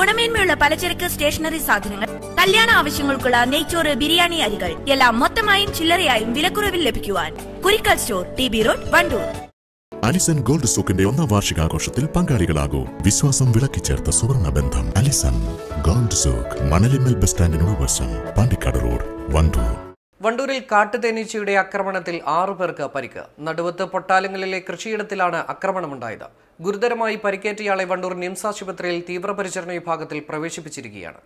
ഗുണമേന്മയുള്ള പലചരക്ക് സ്റ്റേഷനറി സാധനങ്ങൾ കല്യാണ ആവശ്യങ്ങൾക്കുള്ള നെയ്ച്ചോറ് ബിരിയാണി അരികൾ എല്ലാം മൊത്തമായും ചില്ലറയായും വിലക്കുറവിൽ ലഭിക്കുവാൻ Kurikkal store T B road Wandoor Alison gold സൂക്കിന്റെ ഒന്നാം വാർഷികാഘോഷത്തിൽ പങ്കാളികളാകൂ വിശ്വാസം വിളക്കിച്ചേർത്ത സുവർണ ബന്ധം Alison gold Souk Manalimmal bus സ്റ്റാൻഡിനോട് വശം പാണ്ടിക്കാട് റോഡ് വണ്ടൂർ വണ്ടൂരിൽ കാട്ടുതേനീച്ചയുടെ ആക്രമണത്തിൽ ആറു പേർക്ക് പരിക്ക് നടുവത്ത് പൊട്ടാലങ്ങളിലെ കൃഷിയിടത്തിലാണ് ആക്രമണമുണ്ടായത് ഗുരുതരമായി പരിക്കേറ്റയാളെ വണ്ടൂർ നിംസ് ആശുപത്രിയിൽ തീവ്രപരിചരണ വിഭാഗത്തിൽ പ്രവേശിപ്പിച്ചിരിക്കുകയാണ്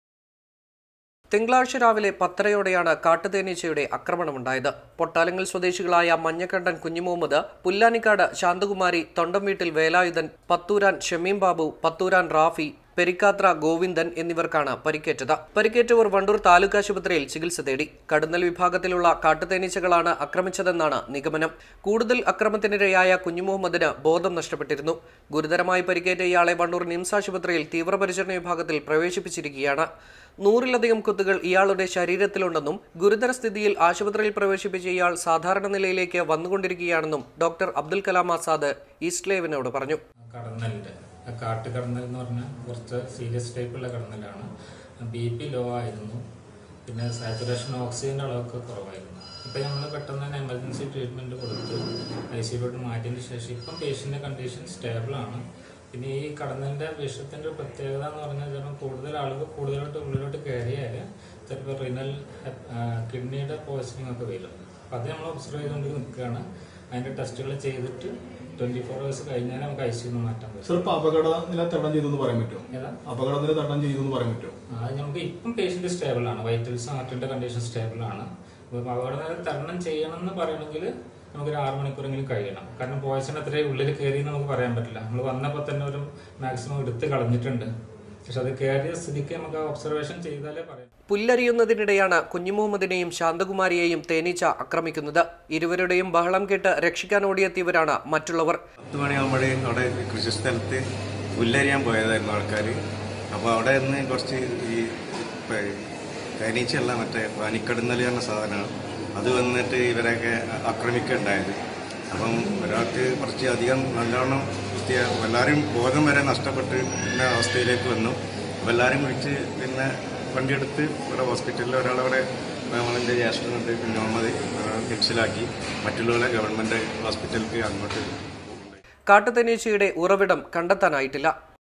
തിങ്കളാഴ്ച രാവിലെ പത്തരയോടെയാണ് കാട്ടുതേനീച്ചയുടെ ആക്രമണമുണ്ടായത് പൊട്ടാലങ്ങൾ സ്വദേശികളായ മഞ്ഞക്കണ്ടൻ കുഞ്ഞിമുഹമ്മദ് പുല്ലാനിക്കാട് ശാന്തകുമാരി തൊണ്ടം വീട്ടിൽ വേലായുധൻ പത്തൂരാൻ ഷമീം ബാബു പത്തൂരാൻ റാഫി പെരിക്കാത്ര ഗോവിന്ദൻ എന്നിവർക്കാണ് പരിക്കേറ്റത് പരിക്കേറ്റവർ വണ്ടൂർ താലൂക്ക് ആശുപത്രിയിൽ ചികിത്സ തേടി കടുന്നൽ വിഭാഗത്തിലുള്ള കാട്ടുതേനീച്ചകളാണ് ആക്രമിച്ചതെന്നാണ് നിഗമനം കൂടുതൽ അക്രമത്തിനിരയായ കുഞ്ഞുമുഹമ്മദിന് ബോധം നഷ്ടപ്പെട്ടിരുന്നു ഗുരുതരമായി പരിക്കേറ്റ ഇയാളെ വണ്ടൂർ നിംസ് ആശുപത്രിയിൽ തീവ്രപരിചരണ വിഭാഗത്തിൽ പ്രവേശിപ്പിച്ചിരിക്കുകയാണ് നൂറിലധികം കുത്തുകൾ ഇയാളുടെ ശരീരത്തിലുണ്ടെന്നും ഗുരുതര സ്ഥിതിയിൽ ആശുപത്രിയിൽ പ്രവേശിപ്പിച്ച ഇയാൾ സാധാരണ നിലയിലേക്ക് വന്നുകൊണ്ടിരിക്കുകയാണെന്നും ഡോക്ടർ അബ്ദുൽ കലാം ആസാദ് ഈസ്റ്റ് ലൈവിനോട് പറഞ്ഞു കടന്നലിൻ്റെ ആ കാട്ട് കടന്നൽ എന്ന് പറഞ്ഞാൽ കുറച്ച് സീരിയസ് ടൈപ്പുള്ള കടന്നലാണ് ബി പി ലോ ആയിരുന്നു പിന്നെ സാച്ചുറേഷൻ ഓക്സിജൻ്റെ അളവൊക്കെ കുറവായിരുന്നു ഇപ്പം നമ്മൾ പെട്ടെന്ന് തന്നെ എമർജൻസി ട്രീറ്റ്മെൻറ്റ് കൊടുത്ത് ഐ സിയിലോട്ട് മാറ്റിയതിന് ശേഷം ഇപ്പം പേഷ്യൻ്റെ കണ്ടീഷൻ സ്റ്റേബിളാണ് പിന്നെ ഈ കടന്നലിൻ്റെ വിഷത്തിൻ്റെ ഒരു പ്രത്യേകത എന്ന് പറഞ്ഞാൽ ചിലപ്പോൾ കൂടുതൽ ആളുകൾ കൂടുതലോട്ട് ഉള്ളിലോട്ട് കയറിയാൽ ചിലപ്പോൾ റിനൽ കിഡ്നിയുടെ പോയിസണിങ് ഒക്കെ വരും അപ്പം അത് നമ്മൾ ഒബ്സർവ് ചെയ്തുകൊണ്ട് നിൽക്കുകയാണ് അതിൻ്റെ ടെസ്റ്റുകൾ ചെയ്തിട്ട് ട്വൻറ്റി ഫോർ ഹവേഴ്സ് കഴിഞ്ഞാൽ നമുക്ക് ഐ സിന്ന് മാറ്റാൻ പറ്റും സർ ഇപ്പൊ അപകട നില തടം ചെയ്തു എന്ന് പറയാൻ പറ്റുമോ ഏതാ അപകട നില തടം ചെയ്തു എന്ന് പറയാൻ പറ്റുമോ അത് നമുക്ക് ഇപ്പം പേഷ്യന്റ് സ്റ്റേബിൾ ആണ് വൈറ്റൽസ് ഹാർട്ടിന്റെ കണ്ടീഷൻ സ്റ്റേബിൾ ആണ് അപ്പോൾ അവിടെ തരണം ചെയ്യണം എന്ന് പറയണമെങ്കിൽ നമുക്കൊരു ആറ് മണിക്കൂറെങ്കിലും കഴിയണം കാരണം പോയിസൺ അത്രയും ഉള്ളിൽ കയറി എന്ന് നമുക്ക് പറയാൻ പറ്റില്ല നമ്മൾ വന്നപ്പോൾ തന്നെ ഒരു മാക്സിമം എടുത്ത് കളഞ്ഞിട്ടുണ്ട് പക്ഷെ അത് കയറിയ സ്ഥിതിക്ക് നമുക്ക് ഒബ്സർവേഷൻ ചെയ്താലേ പറയാം പുല്ലരിയുന്നതിനിടെയാണ് കുഞ്ഞുമുഹമ്മദിനെയും ശാന്തകുമാരിയെയും തേനീച്ച ആക്രമിക്കുന്നത് ഇരുവരുടെയും ബഹളം കേട്ട് രക്ഷിക്കാൻ ഓടിയെത്തിയവരാണ് മറ്റുള്ളവർ പത്ത് മണിയാകുമ്പോഴേ അവിടെ കൃഷിസ്ഥലത്ത് പുല്ലരിയാൻ പോയതായിരുന്നു ആൾക്കാർ അപ്പോൾ അവിടെ നിന്ന് കുറച്ച് ഈ പ- തേനീച്ചയല്ല മറ്റേ പാനിക്കടന്നൽ എന്ന സാധനമാണ് അത് വന്നിട്ട് ഇവരെയൊക്കെ ആക്രമിക്കുകയുണ്ടായത് അപ്പം ഒരാൾക്ക് കുറച്ച് അധികം നല്ലോണം വൃത്തിയ എല്ലാവരും ബോധം വരെ നഷ്ടപ്പെട്ട് പിന്നെ അവസ്ഥയിലേക്ക് വന്നു അപ്പോൾ എല്ലാവരും വിളിച്ച് പിന്നെ വണ്ടിയെടുത്ത് ഇവിടെ ഹോസ്പിറ്റലിൽ ഒരാളവിടെ നമ്മളെൻ്റെ ജ്യേഷ്ഠനുണ്ട് കുഞ്ഞോമത് മിക്സിലാക്കി മറ്റുള്ളവരെ ഗവൺമെൻറ് ഹോസ്പിറ്റലിലേക്ക് അങ്ങോട്ട് കാട്ടുതേനീച്ചയുടെ ഉറവിടം കണ്ടെത്താനായിട്ടില്ല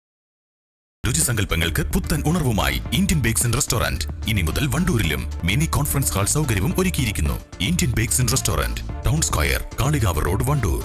രുചിസങ്കല്പങ്ങൾക്ക് പുത്തൻ ഉണർവുമായി ഇന്ത്യൻ ബേക്സ് ആൻഡ് റെസ്റ്റോറന്റ് ഇനി മുതൽ വണ്ടൂരിലും മിനി കോൺഫറൻസ് ഹാൾ സൗകര്യവും ഒരുക്കിയിരിക്കുന്നു Indian bakes and restaurant town square Kalikavu road Wandoor